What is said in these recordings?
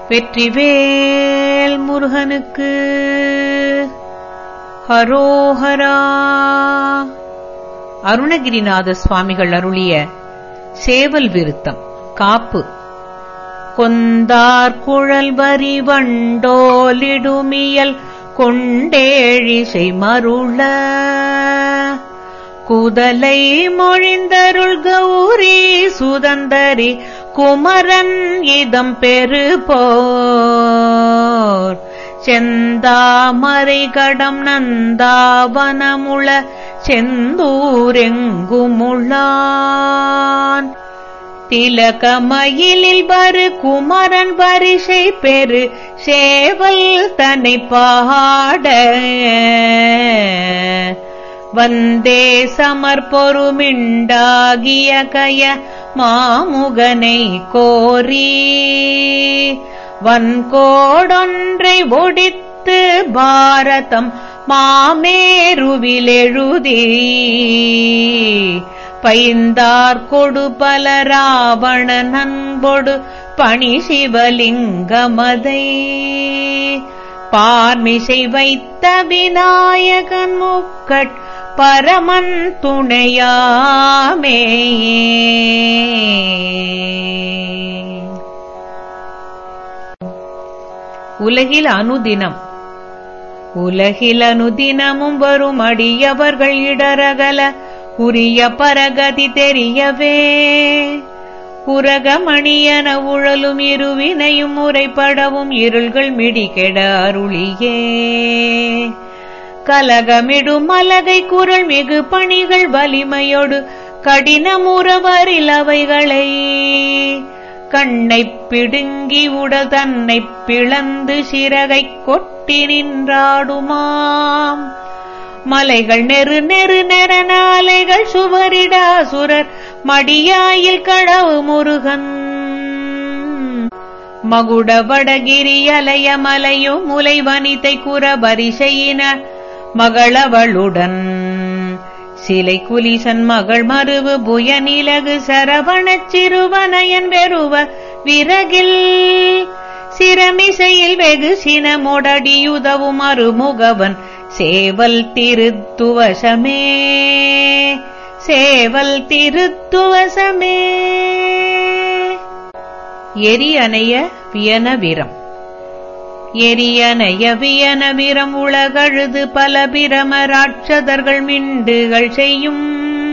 வெற்றிவேல் முருகனுக்கு ஹரோஹரா அருணகிரிநாத சுவாமிகள் அருளிய சேவல் விருத்தம் காப்பு கொந்தார் குழல் வரி வண்டோலிடுமியல் கொண்டேழிசை மருள குதலை மொழிந்தருள் கௌரி சுதந்தரி குமரன் இதம் பெறுபோர் செந்தாமரை கடம் நந்தாவனமுள செந்தூரெங்குமுளான் திலகமயிலில் வரு குமரன் வரிசை பெரு சேவல் தன்னை பாட வந்தே சமர்பொருமிண்டாகிய கய மாமுகனை கோரி வன்கோடொன்றை ஒடித்து பாரதம் மாமேருவிலெழுதி பைந்தார் கொடு பல ராவண நண்பொடு பணி சிவலிங்கமதை பார்மிசை வைத்த விநாயகன் முக்கட் பரமன் துணையாமே உலகில் அனுதினம் உலகில் அனுதினமும் வரும் அடியவர்கள் இடரகல உரிய பரகதி தெரியவே உரகமணியன உழலும் இருவினையும் முறைப்படவும் இருள்கள் மிடிகெட அருளியே கலகமிடும் மலகை குரல் மிகு பணிகள் வலிமையோடு கடினமுறவரில் அவைகளை கண்ணைப் பிடுங்கி உடல் தன்னைப் பிளந்து சிறகைக் கொட்டி நின்றாடுமாம் மலைகள் நெரு நெரு நெரன அலைகள் சுவரிடாசுரர் மடியாயில் கடவு முருகன் மகுட வடகிரி அலைய மலையும் முலை வனிதை குற பரிசையின மகளவளுடன் சிலை குலிசன் மகள் மருவு புயநிலகு சரவணச் சிறுவனயன் வெறுவ விறகில் சிரமிசையில் வெகு சினமொடடியுதவும் அருமுகவன் சேவல் திருத்துவசமே சேவல் திருத்துவசமே எரியனைய வியனவிரம் எரியனைய வியனவிரம் உலகழுது பல பிரம ராட்சதர்கள் மிண்டுகள் செய்யும்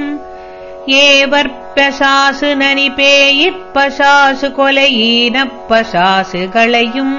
ஏவற்பசாசு நனி பேயிற்பசாசு கொலையீனப்பசாசுகளையும்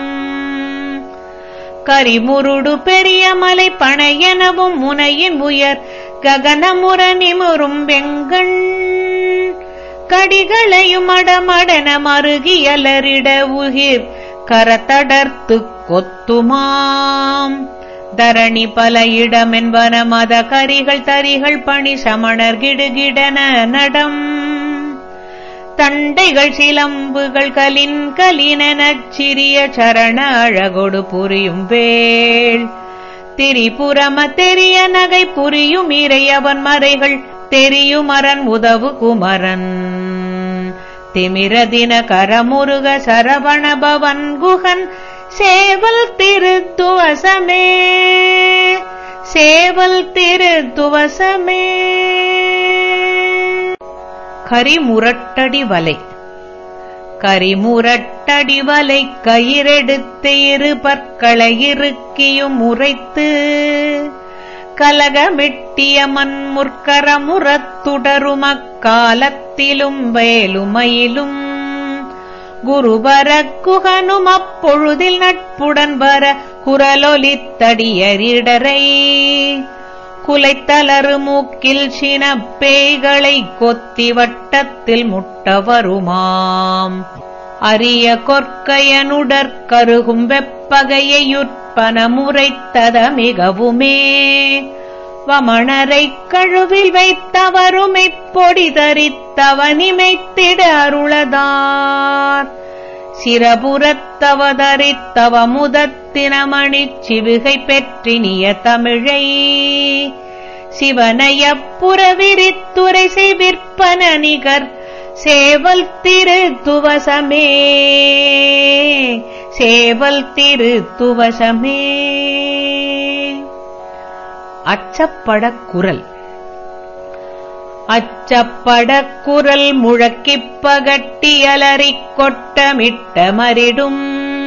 கரிமுருடு பெரிய மலை பனையெனவும் முனையின் உயர் ககனமுற நிமுறும் வெங்கண் கடிகளையும் அடமடன மருகியலரிட உயிர் கரத்தடர்த்து கொத்துமாம் தரணி பல இடமென்பன மத கரிகள் தரிகள் பணி சமணர் கிடுகிடன நடம் தண்டைகள் சிலம்புகள் கலின் கலினெனச் சிறிய சரண அழகொடு புரியும் வேள் திரிபுரம தெரிய நகை புரியும் இறையவன் மறைகள் தெரியும் அரண் உதவு குமரன் திமிரதின கரமுருக சரவணபவன் குகன் சேவல் திருத்துவசமே சேவல் திருத்துவசமே கரிமுரட்டடி வலை கரிமுரட்டடி வலை கயிறெடுத்து இரு பற்களை இறுக்கியும் உரைத்து கலகமிட்டிய மண்முற்கரமுறத்துடரும் அக்காலத்திலும் வேலுமையிலும் குருபர குகனும் அப்பொழுதில் நட்புடன் வர குரலொலித்தடியரிடரை குலைத்தலறு மூக்கில் சினப்பேய்களை கொத்தி வட்டத்தில் முட்ட வருமாம் அரிய கொற்கையனுடற்கருகும் வெப்பகையுற்பன முறைத்தத மிகவுமே வமணரைக் கழுவில் வைத்தவருமைப் பொடி தரித்தவனிமைத்திட அருளதார் சிரபுரத்தவதரித்தவ முதத்தினமணிச் சிவிகை பெற்றினிய தமிழை சிவனையப்புறவிரித்துரை செய்விற்பன நிகர் சேவல் திரு துவசமே சேவல் திருத்துவசமே அச்சப்படக் குரல் அச்சப்படக் குரல் முழக்கிப் பகட்டி அலறிக் கொட்டமிட்ட மரிடும்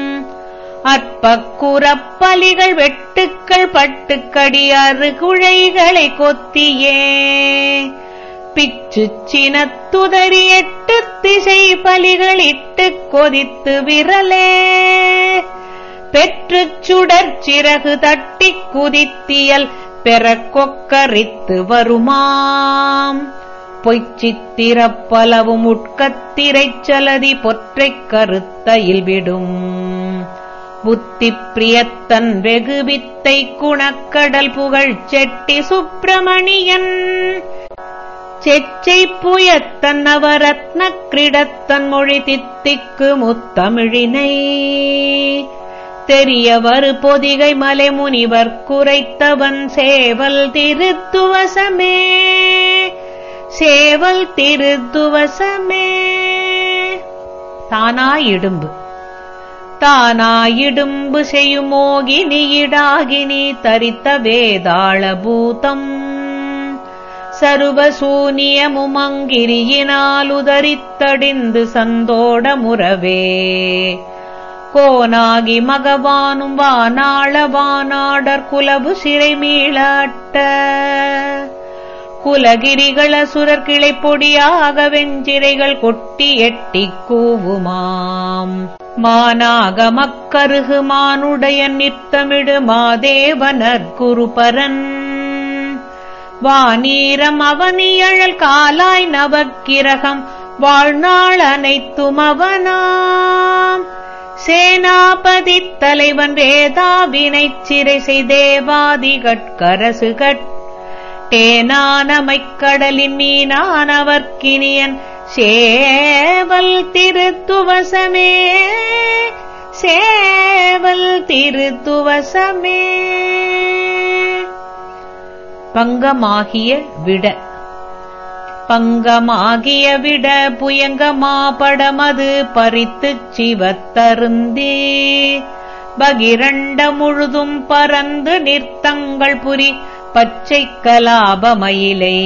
அற்பக்குறப்பலிகள் வெட்டுக்கள் பட்டுக்கடி அருகுழைகளை கொத்தியே பிச்சுச் சினத்துதறி எட்டு திசை பலிகளிட்டுக் கொதித்து விரலே பெற்றுச் சுடர் சிறகு தட்டிக் குதித்தியல் பெறக் கொக்கரித்து வருமாம் பொய்ச்சித்திரப்பலவும் உட்கத்திரைச் சலதி பொற்றைக் கருத்தையில் விடும் புத்தி பிரியத்தன் வெகு வித்தை குணக்கடல் புகழ் செட்டி சுப்பிரமணியன் செச்சை புயத்தன் நவரத்ன கிரிடத்தன் மொழி தித்திக்கு முத்தமிழினை தெரியவர் பொதிகை மலை முனிவர் குறைத்தவன் சேவல் திருத்துவசமே சேவல் திருத்துவசமே தானாயிடும்பு தானாயிடும்பு செய்யுமோகினியிடாகினி தரித்த வேதாள பூதம் சர்வசூனியமுமங்கிரியினாலுதரித்தடிந்து சந்தோட முறவே கோனாகி மகவானும் வானாள வானாடர் குலபு சிறை மீளாட்ட குலகிரிகள சுரர் கிளை பொடியாக வெஞ்சிரைகள் கொட்டி எட்டிக் கூவுமாம் மானாக மக்கருகு மானுடைய நித்தமிடு மாதேவனர் குருபரன் வானீரம் அவனியழல் காலாய் நவக்கிரகம் வாழ்நாள் அனைத்தும் அவனாம் சேனாபதி தலைவன் வேதாவினைச் சிறை செய்தேவாதிகட்கரசு கட்டேனானமைக்கடலின் மீனானவர்க்கினியன் சேவல் திருத்துவசமே சேவல் திருத்துவசமே பங்கமாகிய விட பங்கமாகிய விட புயங்கமாபடமது பறித்துச் சிவத்தருந்தே பகிரண்ட முழுதும் பறந்து நிறுத்தங்கள் புரி பச்சை கலாபமயிலை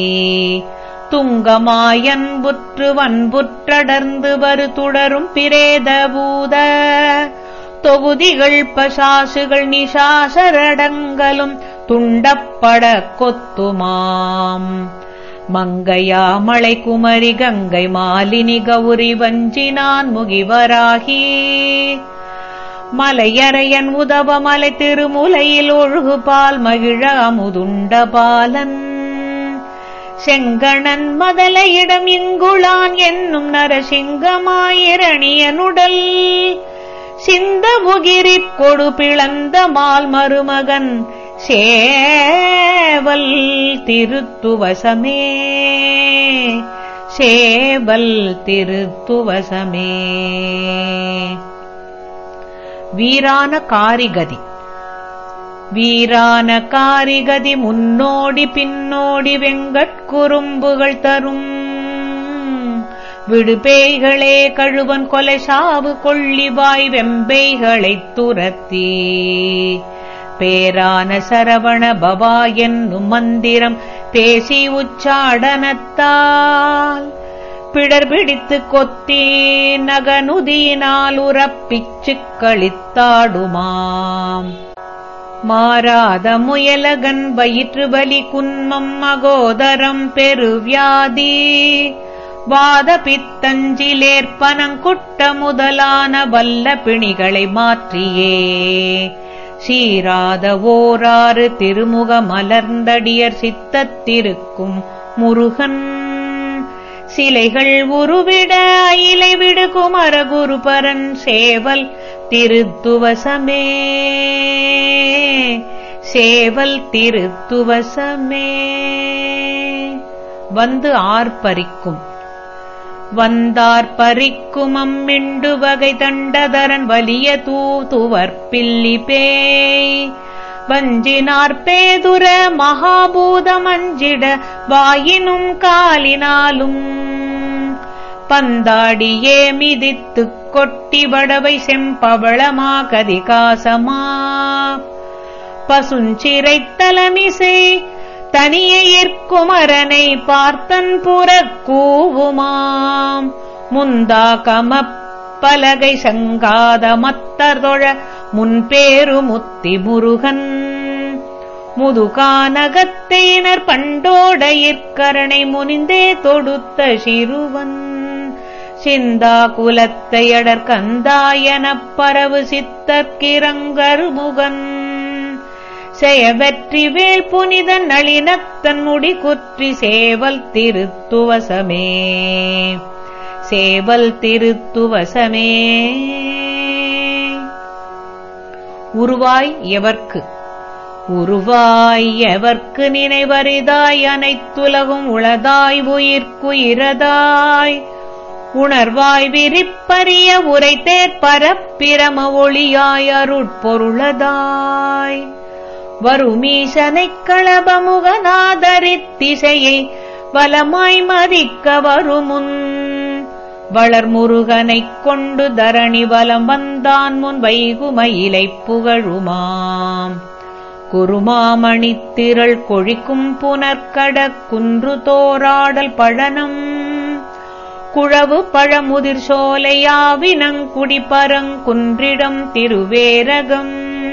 துங்கமாயன்புற்று வன்புற்றடர்ந்து வரு துடரும் பிரேத பூத தொகுதிகள் பசாசுகள் நிசாசரடங்களும் துண்டப்பட கொத்துமாம் மங்கையாமலை குமரி கங்கை மாலினி கௌரி வஞ்சினான் முகிவராகி மலையரையன் உதவ மலை திருமுலையில் ஒழுகுபால் மகிழ அமுதுண்ட பாலன் செங்கணன் மதலையிடம் இங்குளான் என்னும் நரசிங்கமாயிரணியனுடல் சிந்த முகிரிப் கொடு பிளந்த மால் மருமகன் சேவல் திருத்துவசமே சேவல் திருத்துவசமே வீரான காரிகதி வீரான காரிகதி முன்னோடி பின்னோடி வெங்கட்குறும்புகள் தரும் விடுபேய்களே கழுவன் கொலை சாவு கொள்ளிவாய் வெம்பைகளைத் துரத்தி பேரான சரவண பவா என்னும் மந்திரம் பேசி உச்சாடனத்தால் பிடர் பிடித்துக் கொத்தி நகனுதியினால் உறப்பிச்சுக் களித்தாடுமாம் மாறாத முயலகன் வயிற்று வலி குன்மம் அகோதரம் பெருவியாதி வாத பித்தஞ்சிலேற்பனங்குட்ட முதலான வல்ல பிணிகளை மாற்றியே சீராத ஓராறு திருமுக மலர்ந்தடியர் சித்தத்திருக்கும் முருகன் சிலைகள் உருவிட அயிலை விடு குமரகுருபரன் சேவல் திருத்துவசமே சேவல் திருத்துவசமே வந்து ஆர்ப்பரிக்கும் வந்தார்ப்பரிக்கும் அம்மிண்டு வகை தண்டதரன் வலிய தூதுவர் பில்லி பேய் வஞ்சினார் பேதுர மகாபூதமஞ்சிட வாயினும் காலினாலும் பந்தாடியே மிதித்துக் கொட்டி வடவை செம்பவளமா கதிகாசமா பசுஞ்சிறைத் தலமிசை தனியையிற்குமரனை பார்த்தன் புறக் கூவுமாம் முந்தா கமப்பலகை சங்காத மத்தர்தொழ முன்பேரு முத்தி முருகன் முதுகானகத்தேனர் பண்டோடையிற்கரணை முனிந்தே தொடுத்த சிறுவன் சிந்தா குலத்தையடர் கந்தாயனப் பரவு சித்தற்கிறங்கருமுகன் செயவெற்றி வேல் புனித நளினத்தன் முடி குற்றி சேவல் திருத்துவசமே சேவல் திருத்துவசமே உருவாய் எவர்க்கு உருவாய் எவர்க்கு நினைவரிதாய் அனைத்துலகும் உளதாய் உயிர்க்குயிரதாய் உணர்வாய் விரிப்பரிய உரை தேற்பரப்பிரம ஒளியாய் அருட்பொருளதாய் வருமீசனைக் களபமுகநாதரித்திசையை வலமாய் மதிக்க வருமுன் வளர்முருகனைக் கொண்டு தரணி வலம் வந்தான் முன் வைகுமயிலைப் புகழுமாம் குருமாமணித்திரள் கொழிக்கும் புனர்கடக் குன்று தோராடல் பழனம் குழவு பழமுதிர் சோலையாவினங்குடி பரங்குன்றிடம் திருவேரகம்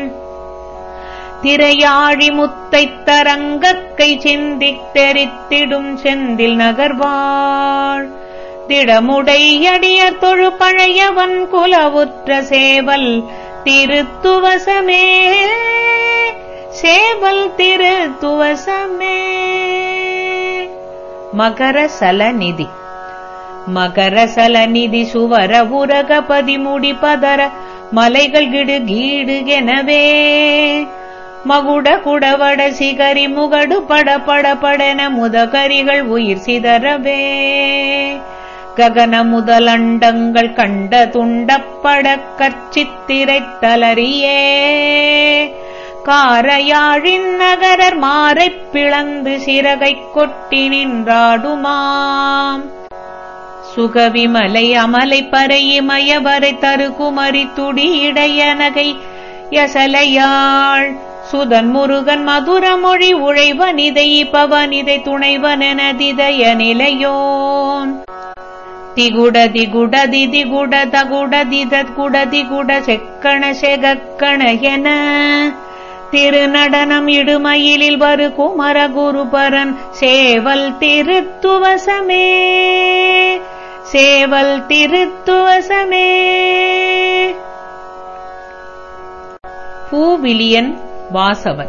திரையாழி முத்தைத் தரங்கக்கை சிந்திக் தெரித்திடும் செந்தில் நகர்வாள் திடமுடையடியர் தொழு பழையவன் குலவுற்ற சேவல் திருத்துவசமே சேவல் திருத்துவசமே மகர சலநிதி மகர சலநிதி சுவர உரக பதிமுடி பதர மலைகள் கிடு கீடு எனவே மகுட குடவட சிகரி முகடு பட பட படன முதகரிகள் உயிர் சிதறவே ககன முதலண்டங்கள் கண்ட துண்டப்பட கற்சித்திரைத் தளரியே காரையாழின் நகரர் மாறைப் பிளந்து சிறகைக் கொட்டி நின்றாடுமாம் சுகவிமலை அமலை பறையிமயவரை தருகுமரி துடி இடையனகை யசலையாள் சுதன் முருகன் மதுரமொழி உழைவனிதை பவனிதை துணைவனெனதிதய நிலையோன் திகுட திகுட திதிகுட தகுட திதத் குட திகுட செக்கண செகக்கண என திருநடனம் இடுமயிலில் வரு குமர குருபரன் சேவல் திருத்துவசமே சேவல் திருத்துவசமே பூவிலியன் வாசவன்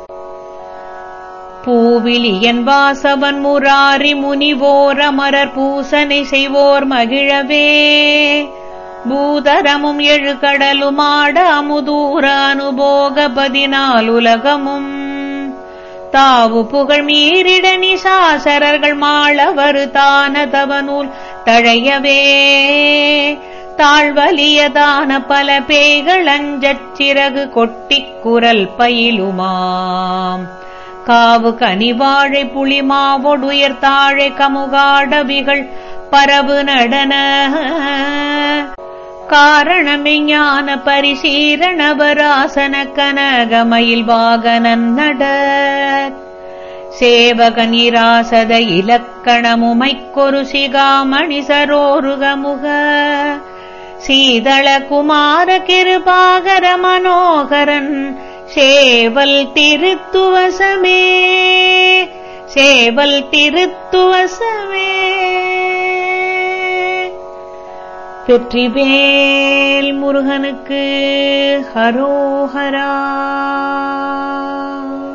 பூவிலியன் வாசவன் முராரி முனிவோரமரர் பூசனை செய்வோர் மகிழவே பூதரமும் எழுகடலுமாட அமுதூர அனுபோக பதினாலுலகமும் தாவு புகழ் மீறிட நிசாசரர்கள் மாளவரு தானதவனூல் தழையவே தாழ்வலியதான பல பேய்கள் அஞ்சச் சிறகு கொட்டிக் குரல் பயிலுமாம் காவு கனிவாழை புளிமாவொடுயர் தாழை கமுகாடவிகள் பரவு நடன காரணமெஞான பரிசீரணவராசன கனகமயில் வாகனன் நட சேவகனிராசத இலக்கணமுமைக்கொரு சிகாமணி சரோருகமுக சீதள குமார கிருபாகர மனோகரன் சேவல் திருத்துவசமே சேவல் திருத்துவசமே வெற்றிவேல் முருகனுக்கு ஹரோஹரா